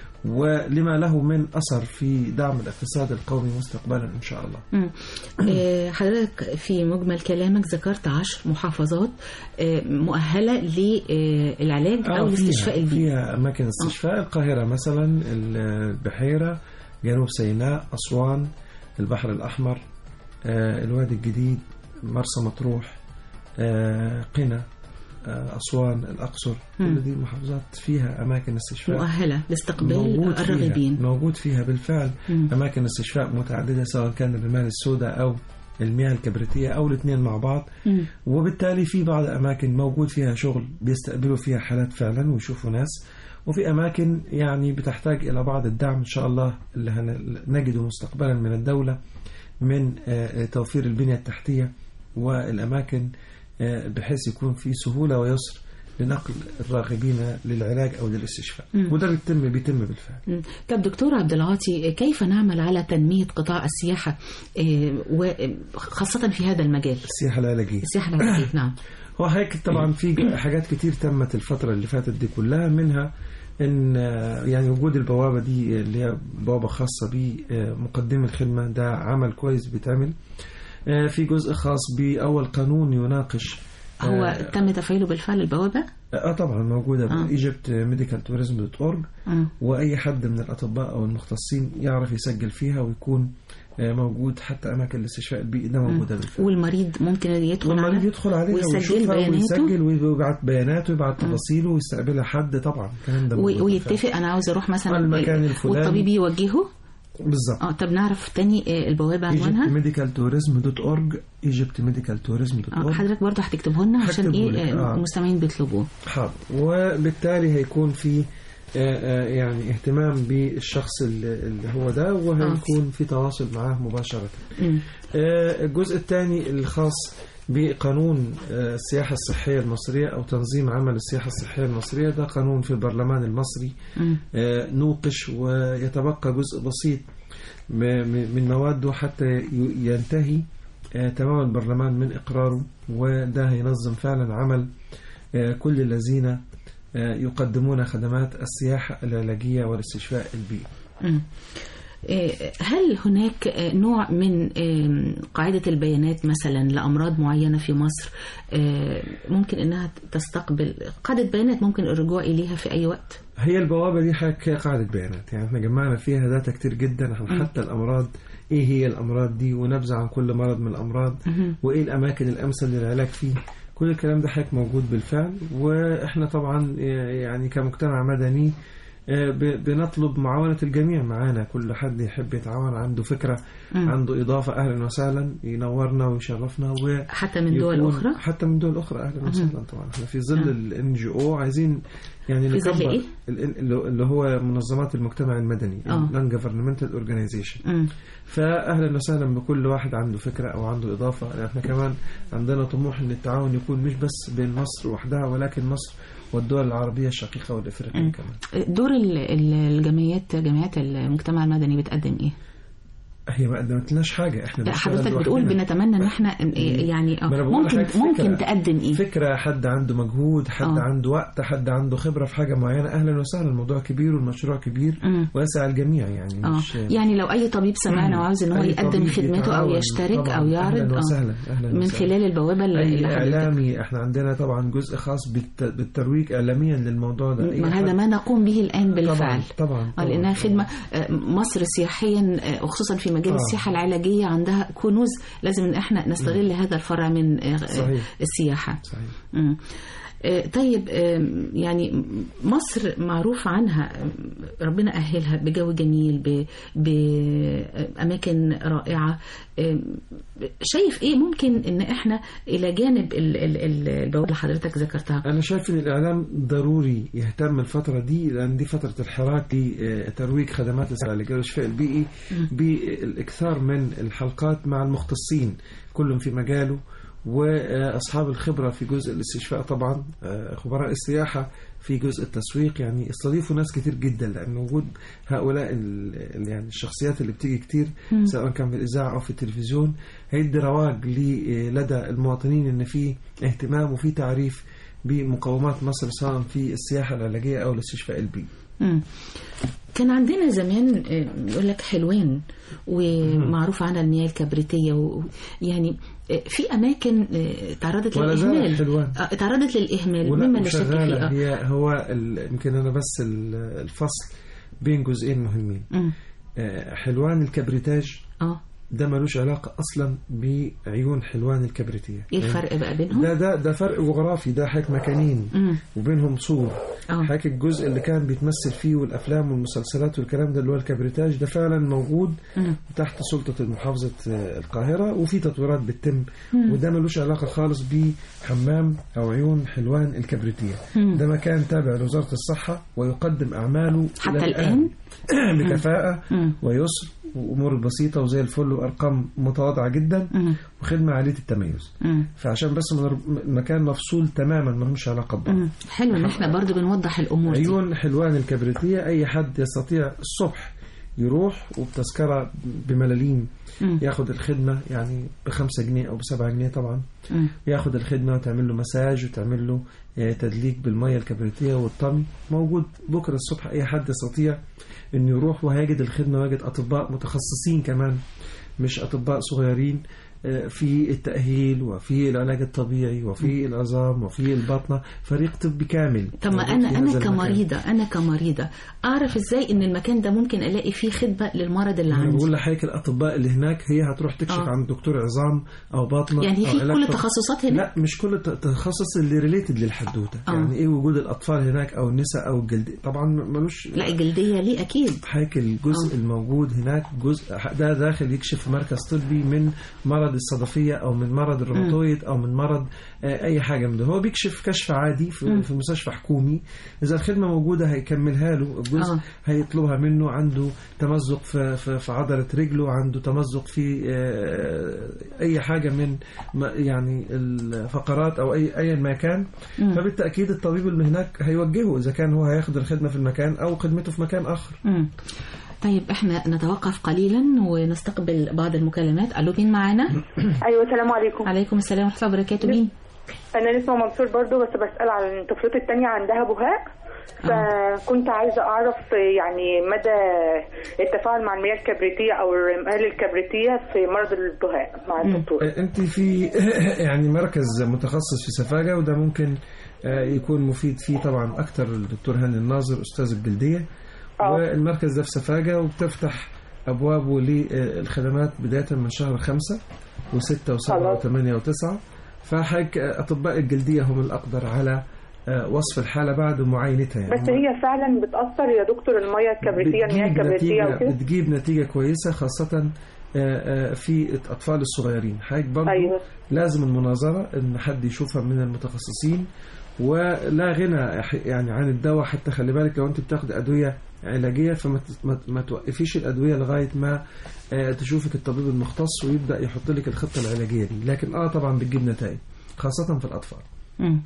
ولما له من أثر في دعم الاقتصاد القومي مستقبلا إن شاء الله مم. آه، حضرتك في مجمل كلامك ذكرت عشر محافظات آه، مؤهلة للعلاج أو آه، الاستشفاء فيها, البيئي فيها أماكن استشفاء القاهرة مثلا البحيرة جنوب سيناء أسوان البحر الأحمر آه، الوادي الجديد مرسى مطروح آه، قنا آه، أسوان الأقصر مم. كل دي محافظات فيها أماكن استشفاء مؤهلة لاستقبال موجود فيها الراغبين موجود فيها بالفعل مم. أماكن استشفاء متعددة سواء كان الرمال السوداء أو المياه الكبريتية أو الاثنين مع بعض مم. وبالتالي في بعض الأماكن موجود فيها شغل بيستقبلوا فيها حالات فعلا ويشوفوا ناس وفي أماكن يعني بتحتاج إلى بعض الدعم إن شاء الله اللي هنجده مستقبلا من الدولة من آه، توفير البنية التحتية والأماكن آه، بحيث يكون في سهولة ويسر لنقل الراغبين للعلاج أو للاستشفاء مم. وده بيتم بيتم بالفعل مم. طب دكتور عبد العاطي كيف نعمل على تنمية قطاع السياحة آه، وخاصة في هذا المجال السياحة العلاجية السياحة العلاجية نعم هو هيك طبعا في حاجات كتير تمت الفترة اللي فاتت دي كلها منها ان آه، يعني وجود البوابة دي اللي هي بوابة خاصة بمقدم الخدمة ده عمل كويس بيتعمل آه، في جزء خاص بأول قانون يناقش هو آه، تم تفعيله بالفعل البوابة اه طبعا موجوده آه. ايجيبت ميديكال توريزم دوت اورج مم. واي حد من الاطباء او المختصين يعرف يسجل فيها ويكون آه، موجود حتى اماكن الاستشفاء البيئي ده موجوده بالفعل والمريض ممكن يدخل والمريض على يدخل عليها ويسجل ويشوفها بياناته ويسجل ويبعت بياناته ويبعت تفاصيله ويستقبلها حد طبعا الكلام ده موجود و- بالفعل. ويتفق انا عاوز اروح مثلا المكان الفلاني. والطبيب يوجهه بالظبط اه طب نعرف تاني آه، البوابة ايجيبت عنوانها ميديكال توريزم دوت اورج ايجيبت ميديكال توريزم دوت آه، اورج حضرتك برضه هتكتبه لنا عشان هكتبه ايه لك، آه، آه. المستمعين بيطلبوه حاضر وبالتالي هيكون في آه، آه، يعني اهتمام بالشخص اللي اللي هو ده وهيكون في تواصل معاه مباشرة مم. آه، الجزء الثاني الخاص بقانون آه، السياحة الصحية المصرية أو تنظيم عمل السياحة الصحية المصرية ده قانون في البرلمان المصري مم. آه، نوقش ويتبقى جزء بسيط م- م- من مواده حتى ي- ينتهي آه، تمام البرلمان من إقراره وده هينظم فعلا عمل آه، كل الذين آه، يقدمون خدمات السياحة العلاجية والاستشفاء البيئي مم. آه، هل هناك آه، نوع من آه، قاعدة البيانات مثلا لأمراض معينة في مصر آه، ممكن أنها تستقبل قاعدة بيانات ممكن الرجوع إليها في أي وقت؟ هي البوابة دي حاجة قاعدة بيانات يعني احنا جمعنا فيها داتا كتير جدا عن حتى الأمراض ايه هي الأمراض دي ونبذة عن كل مرض من الأمراض مهم. وايه الأماكن الأمثل للعلاج فيه كل الكلام ده حضرتك موجود بالفعل واحنا طبعا آه، يعني كمجتمع مدني آه، ب- بنطلب معاونة الجميع معانا كل حد يحب يتعاون عنده فكرة مم. عنده إضافة أهلا وسهلا ينورنا ويشرفنا و حتى من دول يكون- أخرى؟ حتى من دول اخرى اهلا وسهلا طبعا احنا في ظل الان جي او عايزين يعني في ظل نكبر إيه؟ ال- اللي اللي هو منظمات المجتمع المدني آه. نون جفرنمنتال اورجانيزيشن مم. فاهلا وسهلا بكل واحد عنده فكره او عنده اضافه لأن احنا كمان عندنا طموح ان التعاون يكون مش بس بين مصر وحدها ولكن مصر والدول العربيه الشقيقه والافريقيه مم. كمان دور ال- ال- الجمعيات جمعيات المجتمع المدني بتقدم إيه؟ هي ما قدمتلناش حاجه احنا بنشتغل حضرتك بتقول لوحدنا. بنتمنى ان احنا يعني آه، ما أنا بقول ممكن لحضرتك ممكن فكرة. تقدم ايه فكرة حد عنده مجهود حد آه. عنده وقت حد عنده خبرة في حاجة معينة أهلا وسهلا الموضوع كبير والمشروع كبير مم. واسع الجميع يعني اه مش يعني لو اي طبيب سمعنا وعاوز ان هو أي يقدم طبيب خدمته او يتعاون يشترك طبعاً. او يعرض أهلا آه، وسهلا أهلا من وسهلا. خلال البوابه اللي اللي أي حضرتك إعلامي إحنا عندنا طبعا جزء خاص بالت... بالترويج إعلاميا للموضوع ده أي ما هذا حد- ما نقوم به الان بالفعل طبعا طبعا, آه، طبعاً. لانها خدمه آه، مصر سياحيا آه، وخصوصا في مجال آه. السياحه العلاجيه عندها كنوز لازم ان احنا نستغل هذا الفرع من آه، آه، صحيح. السياحه صحيح مم. آه، طيب آم، يعني مصر معروف عنها آم، ربنا أهلها بجو جميل ب- بأماكن رائعة آم، شايف إيه ممكن إن إحنا إلى جانب ال- ال- ال- البوابة اللي حضرتك ذكرتها أنا شايف إن الإعلام ضروري يهتم الفترة دي لأن دي فترة الحراك لترويج خدمات الصحة العلاجية والشفاء البيئي بالإكثار من الحلقات مع المختصين كلهم في مجاله وأصحاب الخبرة في جزء الاستشفاء طبعا آه، خبراء السياحة في جزء التسويق يعني استضيفوا ناس كتير جدا لأن وجود هؤلاء ال- ال- يعني الشخصيات اللي بتيجي كتير سواء كان في الإذاعة أو في التلفزيون هيدي رواج ل- لدى المواطنين إن في اهتمام وفي تعريف بمقومات مصر سواء في السياحة العلاجية أو الاستشفاء البيئي مم. كان عندنا زمان آه، يقول لك حلوان ومعروف عنها المياه الكبريتية و- يعني آه، في أماكن آه، تعرضت ولا زالت للإهمال حلوان. آه، تعرضت للإهمال ولا مما لا شك فيه وشغالة آه. هي هو ال- يمكن أنا بس ال- الفصل بين جزئين مهمين مم. آه، حلوان الكبريتاج اه ده ملوش علاقة أصلا بعيون حلوان الكبريتية ايه الفرق بقى بينهم؟ ده ده ده فرق جغرافي ده حضرتك مكانين مم. وبينهم صور اه حضرتك الجزء اللي كان بيتمثل فيه والافلام والمسلسلات والكلام ده اللي هو الكبريتاج ده فعلا موجود مم. تحت سلطه محافظه آه، القاهره وفي تطويرات بتتم وده ملوش علاقه خالص بحمام او عيون حلوان الكبريتيه مم. ده مكان تابع لوزاره الصحه ويقدم اعماله حتى إلى الآن؟ بكفاءه مم. ويسر وامور بسيطه وزي الفل وارقام متواضعه جدا مم. وخدمه عاليه التميز مم. فعشان بس من المكان مفصول تماما ما لهمش علاقه ببعض مم. حلو ان احنا برضو بنوضح الامور دي عيون حلوان الكبريتية أي حد يستطيع الصبح يروح وبتذكرة بملاليم مم. ياخد الخدمة يعني بخمسة جنيه أو بسبعة جنيه طبعا مم. ياخد الخدمة وتعمل له مساج وتعمل له آه، تدليك بالمية الكبريتية والطمي موجود بكرة الصبح أي حد يستطيع إنه يروح وهيجد الخدمة ويجد أطباء متخصصين كمان مش أطباء صغيرين آه، في التأهيل وفي العلاج الطبيعي وفي العظام وفي البطنة فريق طبي كامل طب ما موجود انا في انا هذا المكان. كمريضه انا كمريضه اعرف ازاي ان المكان ده ممكن الاقي فيه خدمه للمرض اللي انا بقول عندي لحضرتك الاطباء اللي هناك هي هتروح تكشف آه. عن دكتور عظام او باطنه يعني أو في علاج كل طبي. التخصصات هنا لا مش كل الت- التخصص اللي ريليتد للحدوته آه. يعني ايه وجود الاطفال هناك او النساء او الجلد طبعا ملوش لا الجلديه ليه اكيد حضرتك الجزء آه. الموجود هناك جزء ده داخل يكشف في مركز طبي من مرض الصدفيه او من مرض الروماتويد او من مرض آه، اي حاجه من ده هو بيكشف كشف عادي في, مم. في مستشفى حكومي اذا الخدمه موجوده هيكملها له الجزء آه. هيطلبها منه عنده تمزق في, في, في عضله رجله عنده تمزق في آه، اي حاجه من ما- يعني الفقرات او اي ايا ما كان مم. فبالتاكيد الطبيب اللي هناك هيوجهه اذا كان هو هياخد الخدمه في المكان او خدمته في مكان اخر مم. طيب احنا نتوقف قليلا ونستقبل بعض المكالمات الو مين معانا ايوه السلام عليكم عليكم السلام ورحمه الله وبركاته مين انا اسمه منصور برضو بس بسال عن طفلتي التانية عندها بهاء فكنت عايزه اعرف يعني مدى التفاعل مع المياه الكبريتيه او الرمال الكبريتيه في مرض البهاء مع الدكتور انت في يعني مركز متخصص في سفاجة وده ممكن آه، يكون مفيد فيه طبعا اكتر الدكتور هاني الناظر استاذ الجلدية آه. والمركز ده في سفاجة وبتفتح ابوابه للخدمات بداية من شهر خمسة وستة وسبعة خلاص. وثمانية وتسعة فحضرتك آه، اطباء الجلدية هم الاقدر على آه، وصف الحالة بعد معاينتها يعني بس هي فعلا بتاثر يا دكتور المياه الكبريتيه المياه بتجيب الكبريتيه نتيجة, وكده بتجيب نتيجة كويسة خاصة آه، آه، في الأطفال الصغيرين حضرتك برضه أيوة. لازم المناظرة إن حد يشوفها من المتخصصين ولا غنى ح- يعني عن الدواء حتى خلي بالك لو أنت بتاخد أدوية علاجية فما ت- ما- ما توقفيش الأدوية لغاية ما آه، تشوفك الطبيب المختص ويبدأ يحط لك الخطة العلاجية دي لكن آه طبعا بتجيب نتائج خاصة في الأطفال مم.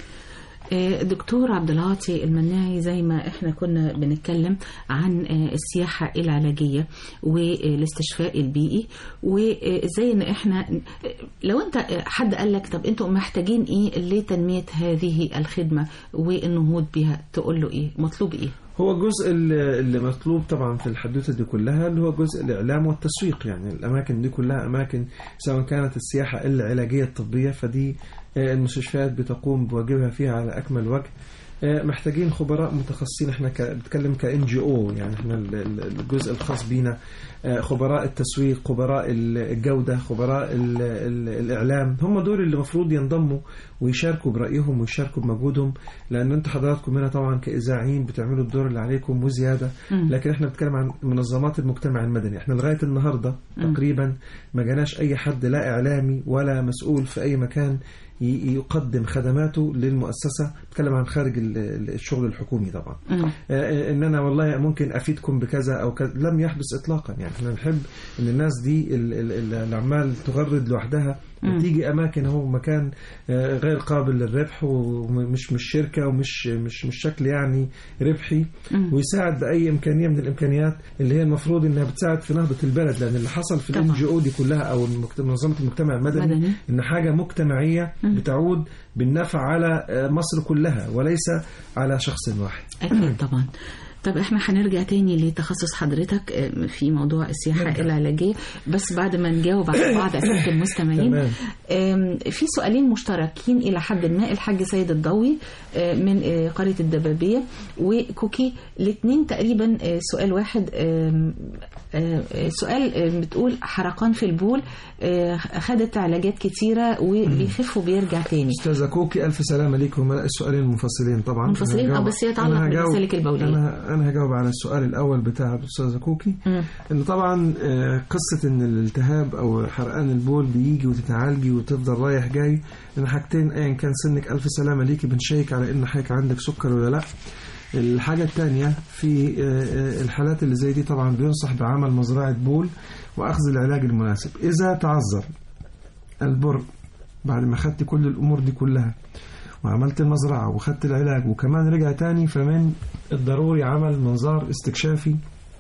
آه، دكتور عبد العاطي المناعي زي ما احنا كنا بنتكلم عن آه، السياحة العلاجية والاستشفاء البيئي وازاي ان احنا لو انت آه، حد قال لك طب انتوا محتاجين ايه لتنمية هذه الخدمة والنهوض بها تقول له ايه مطلوب ايه هو الجزء اللي اللي مطلوب طبعا في الحدوته دي كلها اللي هو جزء الاعلام والتسويق يعني الاماكن دي كلها اماكن سواء كانت السياحه العلاجيه الطبيه فدي آه، المستشفيات بتقوم بواجبها فيها على اكمل وجه آه، محتاجين خبراء متخصصين احنا ك- بنتكلم كان جي او يعني احنا ال- ال- الجزء الخاص بينا آه، خبراء التسويق خبراء ال- الجوده خبراء ال- ال- الاعلام هم دول اللي المفروض ينضموا ويشاركوا برايهم ويشاركوا بمجهودهم لان انتوا حضراتكم هنا طبعا كاذاعيين بتعملوا الدور اللي عليكم وزياده مم. لكن احنا بنتكلم عن منظمات المجتمع المدني احنا لغايه النهارده مم. تقريبا ما جاناش اي حد لا اعلامي ولا مسؤول في اي مكان ي- يقدم خدماته للمؤسسه بتكلم عن خارج ال- ال- الشغل الحكومي طبعا مم. آه، ان انا والله ممكن افيدكم بكذا او كذا لم يحدث اطلاقا يعني احنا نحب ان الناس دي ال- ال- اللي عمال تغرد لوحدها مم. تيجي اماكن هو مكان آه، غير قابل للربح ومش مش شركه ومش مش مش شكل يعني ربحي مم. ويساعد باي امكانيه من الامكانيات اللي هي المفروض انها بتساعد في نهضه البلد لان اللي حصل في طبعا. الان جي او دي كلها او المجت- منظمه المجتمع المدني مدني. ان حاجه مجتمعيه مم. بتعود بالنفع على آه، مصر كلها وليس على شخص واحد أكيد طبعا طب احنا هنرجع تاني لتخصص حضرتك آه، في موضوع السياحة نرجع. العلاجية بس بعد ما نجاوب على بعض أسئلة المستمعين تمام. آم، في سؤالين مشتركين إلى حد ما الحاج سيد الضوي آه، من آه، قرية الدبابية وكوكي الاثنين تقريبا آه، سؤال واحد آم، آه، آه، سؤال آه، بتقول حرقان في البول آه، خدت علاجات كتيرة وبيخف وبيرجع تاني استاذه كوكي الف سلامه ليكم السؤالين منفصلين طبعا منفصلين، أنا آه، هجاوب- بس يتعلق أنا هجاوب- بالمسالك البولية. انا انا هجاوب على السؤال الاول بتاع الاستاذه كوكي مم. ان طبعا آه، قصه ان الالتهاب او حرقان البول بيجي وتتعالجي وتفضل رايح جاي لان حاجتين ايا كان سنك الف سلامه ليكي بنشيك على ان حضرتك عندك سكر ولا لا الحاجة الثانية في آه، آه، الحالات اللي زي دي طبعا بينصح بعمل مزرعة بول وأخذ العلاج المناسب إذا تعذر البر بعد ما خدت كل الأمور دي كلها وعملت المزرعة وخدت العلاج وكمان رجع تاني فمن الضروري عمل منظار استكشافي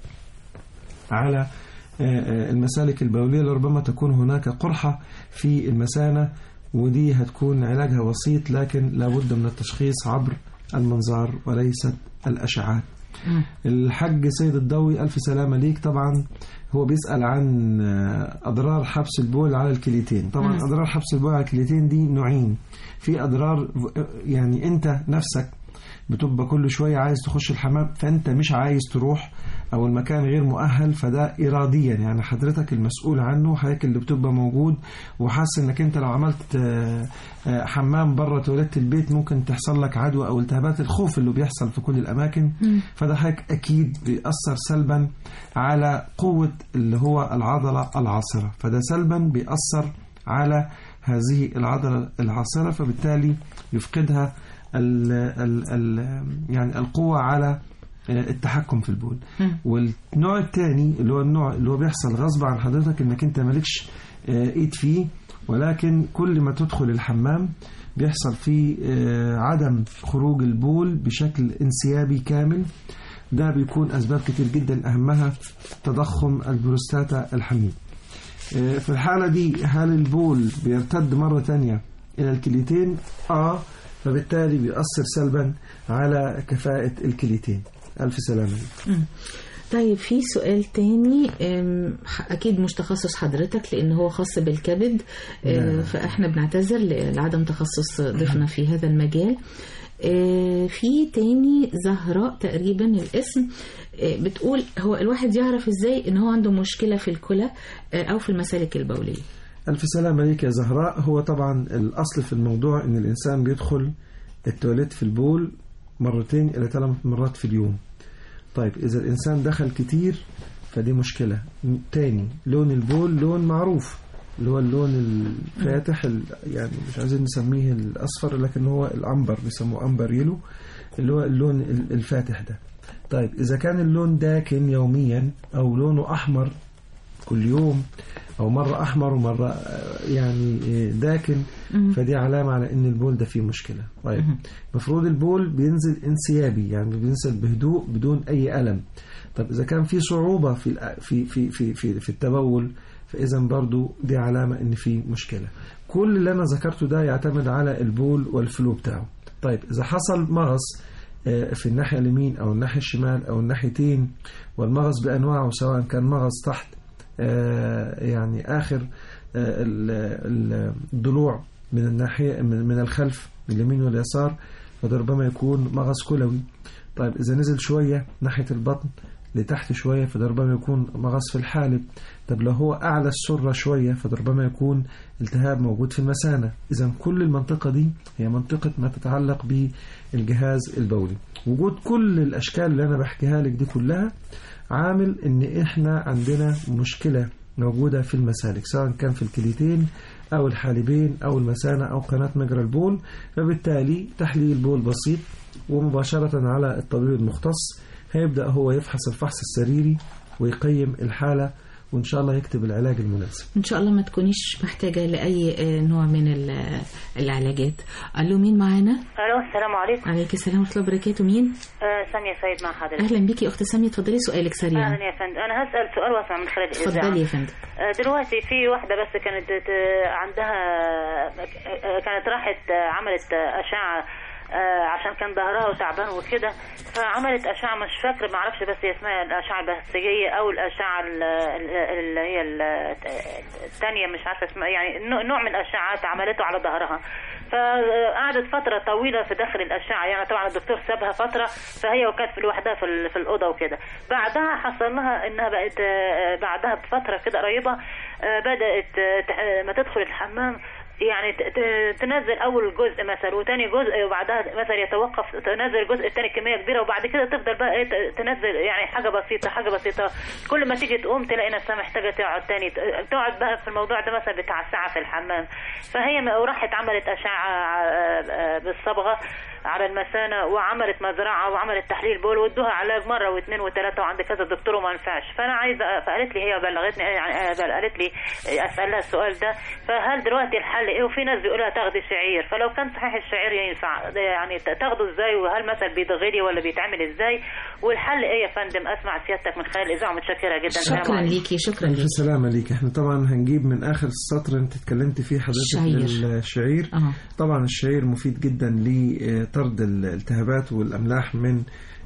على آه، آه، المسالك البولية لربما تكون هناك قرحة في المثانة ودي هتكون علاجها بسيط لكن لابد من التشخيص عبر المنظار وليست الأشعات الحاج سيد الضوي ألف سلامة ليك طبعا هو بيسأل عن آه، أضرار حبس البول على الكليتين طبعا مم. أضرار حبس البول على الكليتين دي نوعين في أضرار يعني أنت نفسك بتبقى كل شوية عايز تخش الحمام فأنت مش عايز تروح أو المكان غير مؤهل فده إراديا يعني حضرتك المسؤول عنه حضرتك اللي بتبقى موجود وحاسس إنك أنت لو عملت آه، آه، حمام بره تواليت البيت ممكن تحصل لك عدوى أو التهابات الخوف اللي بيحصل في كل الأماكن فده حضرتك أكيد بيأثر سلبا على قوة اللي هو العضلة العاصرة فده سلبا بيأثر على هذه العضلة العاصرة فبالتالي يفقدها ال ال ال يعني القوة على التحكم في البول والنوع الثاني اللي هو النوع اللي هو بيحصل غصب عن حضرتك انك انت مالكش آه، ايد فيه ولكن كل ما تدخل الحمام بيحصل فيه آه، عدم خروج البول بشكل انسيابي كامل ده بيكون اسباب كتير جدا اهمها تضخم البروستاتا الحميد آه، في الحالة دي هل البول بيرتد مرة تانية إلى الكليتين؟ آه فبالتالي بيأثر سلبا على كفاءة الكليتين ألف سلامة لك. طيب في سؤال تاني أم، ح- أكيد مش تخصص حضرتك لأن هو خاص بالكبد أه، لا. فإحنا بنعتذر ل- لعدم تخصص ضيفنا في هذا المجال أه، في تاني زهراء تقريبا الاسم أه، بتقول هو الواحد يعرف ازاي ان هو عنده مشكلة في الكلى أه، او في المسالك البولية ألف سلامة ليك يا زهراء هو طبعا الأصل في الموضوع إن الإنسان بيدخل التواليت في البول مرتين إلى ثلاث مرات في اليوم طيب إذا الإنسان دخل كتير فدي مشكلة م- تاني لون البول لون معروف اللي هو اللون الفاتح ال- يعني مش عايزين نسميه الأصفر لكن هو الأمبر بيسموه أمبر يلو اللي هو اللون ال- الفاتح ده طيب إذا كان اللون داكن يوميا أو لونه أحمر كل يوم او مره احمر ومره آه، يعني آه، داكن فدي علامه على ان البول ده فيه مشكله طيب المفروض البول بينزل انسيابي يعني بينزل بهدوء بدون اي الم طب اذا كان في صعوبه في الأ- في في في في, في التبول فاذا برضو دي علامه ان في مشكله كل اللي انا ذكرته ده يعتمد على البول والفلو بتاعه طيب اذا حصل مغص آه، في الناحيه اليمين او الناحيه الشمال او الناحيتين والمغص بانواعه سواء كان مغص تحت آه، يعني آخر آه، ال- ال- الضلوع من الناحية من من الخلف من اليمين واليسار فده ربما يكون مغص كلوي طيب إذا نزل شوية ناحية البطن لتحت شوية فده ربما يكون مغص في الحالب طب لو هو أعلى السرة شوية فده ربما يكون التهاب موجود في المثانة إذا كل المنطقة دي هي منطقة ما تتعلق بالجهاز البولي وجود كل الأشكال اللي أنا بحكيها لك دي كلها عامل ان احنا عندنا مشكلة موجودة في المسالك سواء كان في الكليتين او الحالبين او المثانة او قناة مجرى البول فبالتالي تحليل بول بسيط ومباشرة على الطبيب المختص هيبدأ هو يفحص الفحص السريري ويقيم الحالة وإن شاء الله يكتب العلاج المناسب ان شاء الله ما تكونيش محتاجة لأي آه، نوع من ال- العلاجات الو مين معانا الو السلام عليكم عليك السلام ورحمة الله وبركاته مين آه سامية سيد مع حضرتك اهلا بيكي اخت سامية اتفضلي سؤالك سريعا اهلا يا فندم انا هسال سؤال واسع من خلال الاذاعه اتفضلي يا فندم آه، دلوقتي في واحدة بس كانت ت- عندها آه، كانت راحت آه، عملت آه، أشعة آه، عشان كان ظهرها وتعبان وكده فعملت أشعة مش فاكرة ما اعرفش بس هي اسمها الأشعة البنفسجية أو الأشعة ال- ال- اللي هي ال- الثانية مش عارفة اسمها يعني نوع- نوع من الأشعات عملته على ظهرها فقعدت فترة طويلة في داخل الأشعة يعني طبعا الدكتور سابها فترة فهي وكانت لوحدها في ال- في الأوضة وكده بعدها حصل لها إنها بقت آه، بعدها بفترة كده قريبة آه، بدأت آه، تح- آه، ما تدخل الحمام يعني ت- ت- تنزل اول جزء مثلا وتاني جزء وبعدها مثلا يتوقف تنزل الجزء التاني كميه كبيره وبعد كده تفضل بقى إيه ت- تنزل يعني حاجه بسيطه حاجه بسيطه كل ما تيجي تقوم تلاقي نفسها محتاجه تقعد تاني ت- تقعد بقى في الموضوع ده مثلا بتاع ساعه في الحمام فهي م- وراحت عملت اشعه آه، آه، بالصبغه على المثانه وعملت مزرعه وعملت تحليل بول وادوها علاج مره واثنين وثلاثه وعند كذا دكتور وما نفعش فانا عايزه فقالت لي هي بلغتني يعني آه، بل- قالت لي اسالها السؤال ده فهل دلوقتي الحل ايه وفي ناس بيقولها تاخدي شعير فلو كان صحيح الشعير ينفع ده يعني ت- تاخده ازاي وهل مثلا بيتغلي ولا بيتعمل ازاي والحل ايه يا فندم اسمع سيادتك من خلال الاذاعه متشكره جدا السلام شكرا عليكم. ليكي شكرا ألف ليكي سلامة ليك احنا طبعا هنجيب من آخر السطر انت اتكلمت فيه حضرتك الشعير. الشعير اه طبعا الشعير مفيد جدا لطرد الالتهابات والأملاح من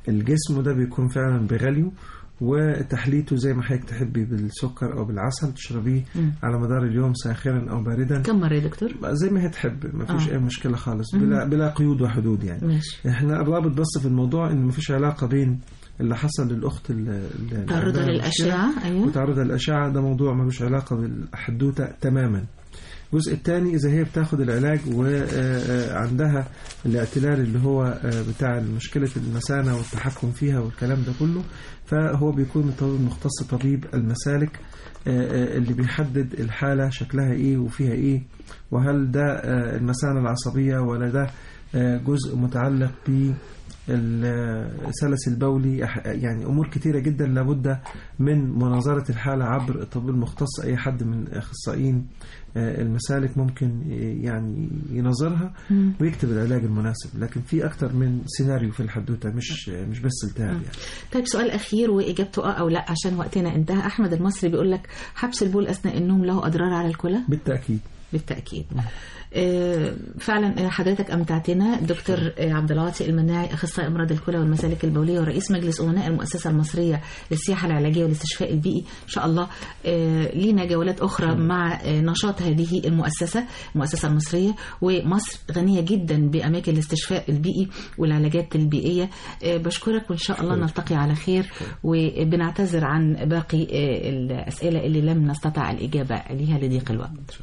الجسم وده بيكون فعلا بغليه وتحليته زي ما حضرتك تحبي بالسكر او بالعسل تشربيه مم. على مدار اليوم ساخنا او باردا كم مرة يا دكتور؟ زي ما هي تحب ما فيش آه. اي مشكله خالص مم. بلا بلا قيود وحدود يعني ماشي احنا الرابط بس في الموضوع ان ما فيش علاقه بين اللي حصل للاخت اللي اللي تعرضها عندها للأشعة مشكلة أيوه وتعرضها للاشعه ده موضوع ملوش علاقه بالحدوته تماما الجزء الثاني اذا هي بتاخد العلاج وعندها الاعتلال اللي هو آه، بتاع مشكله المثانه والتحكم فيها والكلام ده كله فهو بيكون الطبيب المختص طبيب المسالك آه، آه، اللي بيحدد الحاله شكلها ايه وفيها ايه وهل ده آه، المثانه العصبيه ولا ده آه، جزء متعلق ب السلس البولي أح- يعني امور كتيره جدا لابد من مناظره الحاله عبر الطبيب المختص اي حد من اخصائيين آه، المسالك ممكن ي- يعني ينظرها مم. ويكتب العلاج المناسب لكن في اكتر من سيناريو في الحدوته مش مش بس التهاب يعني طيب سؤال أخير وإجابته آه أو لا عشان وقتنا انتهى أحمد المصري بيقول لك حبس البول أثناء النوم له أضرار على الكلى؟ بالتاكيد بالتأكيد آه، فعلا آه، حضرتك أمتعتنا دكتور آه، عبد العاطي المناعي أخصائي أمراض الكلى والمسالك البولية ورئيس مجلس أمناء المؤسسة المصرية للسياحة العلاجية والاستشفاء البيئي إن شاء الله آه، لينا جولات أخرى مع آه، نشاط هذه المؤسسة المؤسسة المصرية ومصر غنية جدا بأماكن الاستشفاء البيئي والعلاجات البيئية آه، بشكرك وإن شاء الله نلتقي على خير وبنعتذر عن باقي آه، الأسئلة اللي لم نستطع الإجابة عليها لضيق الوقت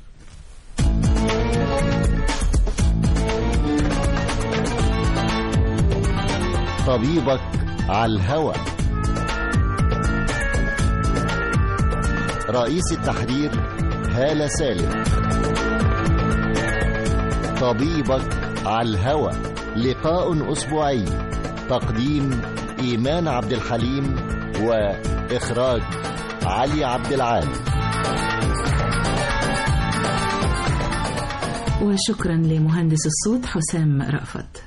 طبيبك على الهوى رئيس التحرير هالة سالم طبيبك على الهوى لقاء أسبوعي تقديم إيمان عبد الحليم وإخراج علي عبد العال وشكرا لمهندس الصوت حسام رأفت